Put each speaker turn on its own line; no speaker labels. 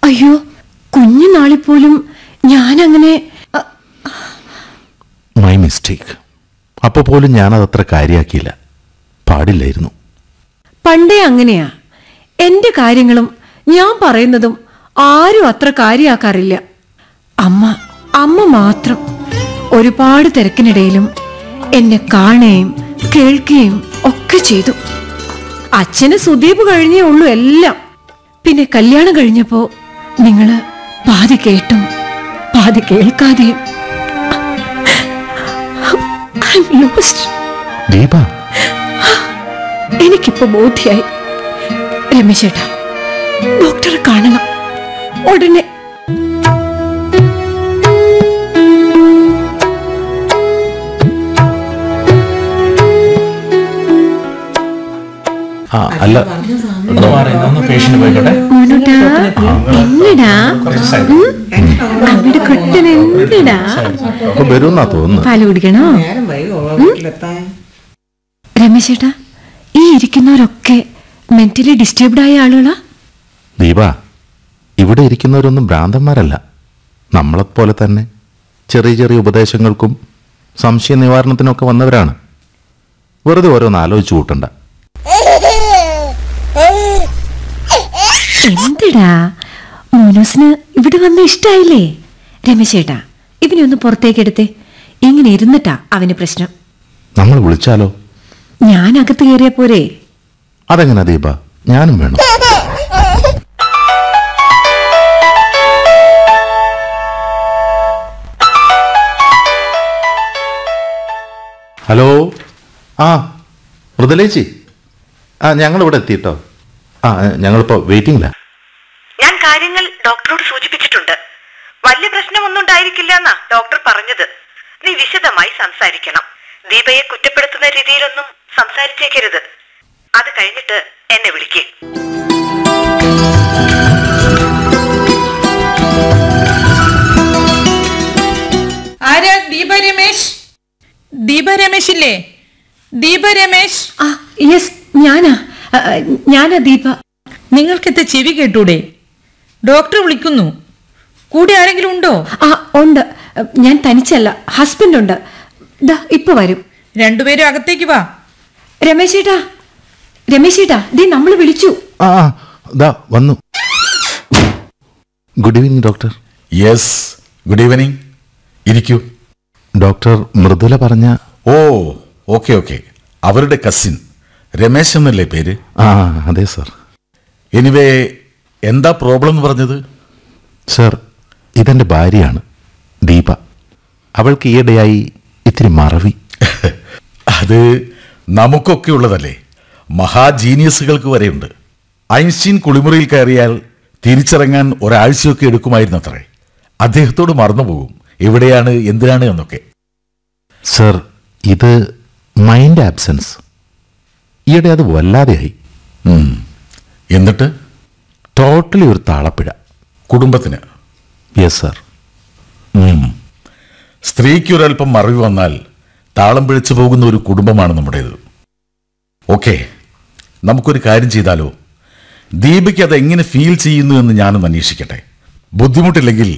അയ്യോ കുഞ്ഞുനാളിൽ പോലും ഞാനങ്ങനെ അ,
മൈ മിസ്റ്റേക്ക് അപ്പോൾ പോലും ഞാനതത്ര കാര്യമാക്കിയില്ല പാടില്ലായിരുന്നു
പണ്ടേ അങ്ങനെയാ എന്റെ കാര്യങ്ങളും ഞാൻ പറയുന്നതും ആരും അത്ര കാര്യാക്കാറില്ല അമ്മ അമ്മ മാത്രം ഒരുപാട് തിരക്കിനിടയിലും എന്നെ കാണുകയും കേൾക്കുകയും ഒക്കെ ചെയ്തു അച്ഛന് സുദീപ് കഴിഞ്ഞേ ഉള്ളൂ എല്ലാം പിന്നെ കല്യാണം കഴിഞ്ഞപ്പോ നിങ്ങള് പാതി കേട്ടും പാതി കേൾക്കാതെയും I'm lost.
ദീപ
എനിക്കിപ്പോ ബോധ്യായി രമേശേട്ടാ ഡോക്ടറെ കാണണം ഉടനെ
ആ അല്ല
ഒന്ന് മാറി ഒന്ന് പേഷ്യന്റ് പോയിക്കോട്ടെ
മോനോട്ടാ എന്നടാ അവിടെ കുട്ടൻ എന്തിടാ
അപ്പൊ വരുമെന്നാ തോന്നുന്നു
പാല് കുടിക്കണോ
നേരം വൈകോ വീട്ടിലെത്താൻ
രമേശേട്ടാ ഈ ഇരിക്കുന്നവരൊക്കെ മെന്റലി ഡിസ്റ്റർബ്ഡ് ആയ ആളുകളാ
ദീപ ഇവിടെ ഇരിക്കുന്നവരൊന്നും ഭ്രാന്തന്മാരല്ല നമ്മളെപ്പോലെ തന്നെ ചെറിയ ചെറിയ ഉപദേശങ്ങൾക്കും സംശയ നിവാരണത്തിനൊക്കെ വന്നവരാണ് വെറുതെ ഓരോന്ന് ആലോചിച്ചു കൂട്ടണ്ട
എന്തിടാ മോനൂസിന് ഇവിടെ വന്ന് ഇഷ്ടായില്ലേ രമേശേട്ടാ ഇവനെ ഒന്ന് പുറത്തേക്ക് എടുത്തേ ഇങ്ങനെ ഇരുന്നിട്ടാ അവന് പ്രശ്നം
നമ്മൾ വിളിച്ചാലോ
ഞാൻ അകത്ത് കയറിയ പോരെ
അതെങ്ങനെ ദീപ ഞാനും വേണം ഹലോ ആ മൃദുലേച്ചി ആ ഞങ്ങളിവിടെ എത്തിയിട്ടോ ആ ഞങ്ങളിപ്പോൾ വെയിറ്റിംഗിലാണ്
ഞാൻ കാര്യങ്ങൾ ഡോക്ടറോട് സൂചിപ്പിച്ചിട്ടുണ്ട് വലിയ പ്രശ്നമൊന്നും ഉണ്ടായിരിക്കില്ല എന്നാ ഡോക്ടർ പറഞ്ഞത് നീ വിശദമായി സംസാരിക്കണം ദീപയെ കുറ്റപ്പെടുത്തുന്ന രീതിയിലൊന്നും സംസാരിച്ചേക്കരുത് അത് കഴിഞ്ഞിട്ട് എന്നെ വിളിക്കേ
ആരാ ദീപ രമേശ് ദീപ രമേശ് ഇല്ലേ ദീപ രമേശ്
ആ യെസ് ഞാനാ ആ, ഞാനാ ദീപ
നിങ്ങൾക്കെത്തെ ചെവി കേട്ടൂടെ ഡോക്ടർ വിളിക്കുന്നു കൂടെ ആരെങ്കിലും ഉണ്ടോ
ആ ഉണ്ട് ഞാൻ തനിച്ചല്ല ഹസ്ബൻഡ് ഉണ്ട് ദാ ഇപ്പൊ വരും
രണ്ടുപേരും അകത്തേക്ക് വാ
രമേശേട്ടാ രമേശേട്ടാ ദേ നമ്മൾ വിളിച്ചു
ആ ആ, ദാ വന്നു good evening doctor
yes good evening ഇരിക്കൂ
ഡോക്ടർ മൃദുല പറഞ്ഞ
ഓ ഓക്കെ ഓക്കെ അവരുടെ കസിൻ രമേശ് എന്നല്ലേ പേര്
ആ അതെ സർ
എനിവേ എന്താ പ്രോബ്ലം എന്ന് പറഞ്ഞത്
സർ ഇതെൻ്റെ ഭാര്യയാണ് ദീപ അവൾക്ക് ഈയിടെയായി ഇത്തിരി മറവി
അത് നമുക്കൊക്കെ ഉള്ളതല്ലേ മഹാജീനിയസുകൾക്ക് വരെയുണ്ട് ഐൻസ്റ്റീൻ കുളിമുറിയിൽ കയറിയാൽ തിരിച്ചിറങ്ങാൻ ഒരാഴ്ചയൊക്കെ എടുക്കുമായിരുന്നു അത്രേ അദ്ദേഹത്തോട് മറന്നുപോകും എവിടെയാണ് എന്തിനാണ് എന്നൊക്കെ
സർ ഇത് മൈൻഡ് ആബ്സെൻസ് ഈയിടെ അത് വല്ലാതെയായി
ഉം. എന്നിട്ട്
ടോട്ടലി ഒരു താളപ്പിഴ
കുടുംബത്തിന്
യെസ് സർ
ഉം. സ്ത്രീക്ക് ഒരല്പം മറിവ് വന്നാൽ താളം പിഴച്ചു പോകുന്ന ഒരു കുടുംബമാണ് നമ്മുടേത് ഓക്കെ നമുക്കൊരു കാര്യം ചെയ്താലോ ദീപയ്ക്ക് അത് എങ്ങനെ ഫീൽ ചെയ്യുന്നു എന്ന് ഞാനൊന്ന് അന്വേഷിക്കട്ടെ ബുദ്ധിമുട്ടില്ലെങ്കിൽ